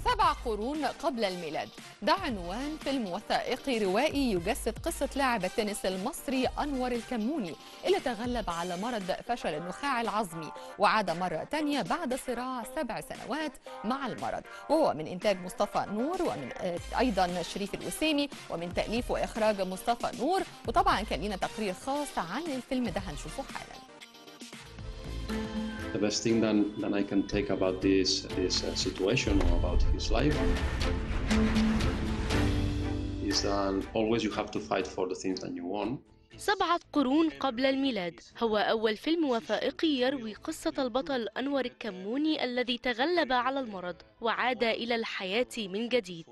سبع قرون قبل الميلاد ده عنوان فيلم وثائقي روائي يجسد قصة لاعب التنس المصري أنور الكموني اللي تغلب على مرض فشل النخاع العظمي وعاد مرة تانية بعد صراع سبع سنوات مع المرض وهو من إنتاج مصطفى نور ومن آه، أيضا شريف الوسيمي ومن تأليف وإخراج مصطفى نور وطبعا كان لنا تقرير خاص عن الفيلم ده هنشوفه حالا the best thing that, that I can take about this this uh, situation or about his life is that always you have to fight for the things that you want. سبعة قرون قبل الميلاد هو أول فيلم وثائقي يروي قصة البطل أنور الكموني الذي تغلب على المرض وعاد إلى الحياة من جديد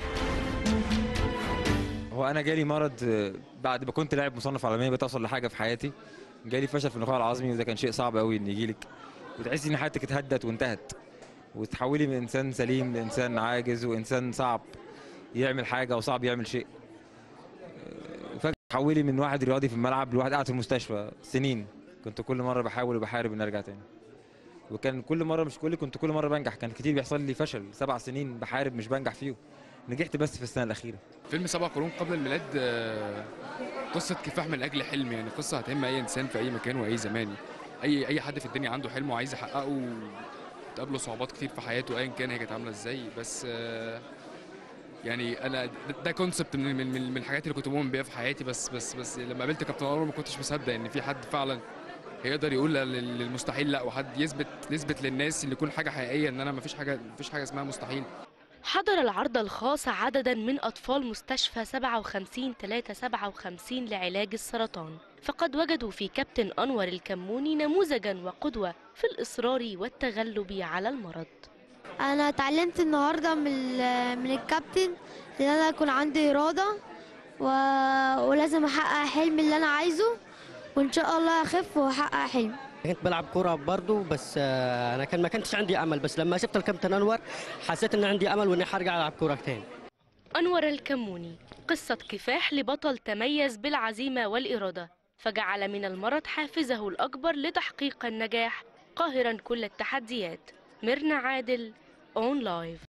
هو انا جالي مرض آه، بعد ما كنت لاعب مصنف عالميا بقيت اوصل لحاجه في حياتي جالي فشل في النخاع العظمي وده كان شيء صعب قوي ان يجيلك وتحسي ان حياتك اتهدت وانتهت وتحولي من انسان سليم لانسان عاجز وانسان صعب يعمل حاجه وصعب يعمل شيء آه، فجاه تحولي من واحد رياضي في الملعب لواحد قاعد في المستشفى سنين كنت كل مره بحاول وبحارب ان ارجع تاني وكان كل مره مش كل كنت كل مره بنجح كان كتير بيحصل لي فشل سبع سنين بحارب مش بنجح فيهم نجحت بس في السنه الاخيره فيلم سبع قرون قبل الميلاد آه، قصة كفاح من أجل حلم يعني قصة هتهم أي إنسان في أي مكان وأي زمان يعني. أي أي حد في الدنيا عنده حلم وعايز يحققه تقابله صعوبات كتير في حياته أيا كان هي كانت عاملة إزاي بس آه، يعني أنا ده- ده كونسبت من من من من الحاجات اللي كنت مؤمن بيها في حياتي بس بس بس لما قابلت كابتن انور ما كنتش مصدق إن في حد فعلا هيقدر يقول لل- للمستحيل لا وحد يثبت يثبت للناس ان يكون حاجه حقيقيه ان انا ما فيش حاجه ما فيش حاجه اسمها مستحيل حضر العرض الخاص عددا من أطفال مستشفى 57 357 لعلاج السرطان فقد وجدوا في كابتن أنور الكموني نموذجا وقدوة في الإصرار والتغلب على المرض انا اتعلمت النهارده من ال- من الكابتن ان انا يكون عندي اراده و... ولازم احقق حلمي اللي انا عايزه وان شاء الله اخف واحقق حلمي كنت بلعب كرة برضه بس آه، انا كان ما كانش عندي امل بس لما شفت الكابتن انور حسيت ان عندي امل واني حرجع العب كرة تاني أنور الكموني قصة كفاح لبطل تميز بالعزيمة والإرادة فجعل من المرض حافزه الأكبر لتحقيق النجاح قاهرا كل التحديات ميرنا عادل أون لايف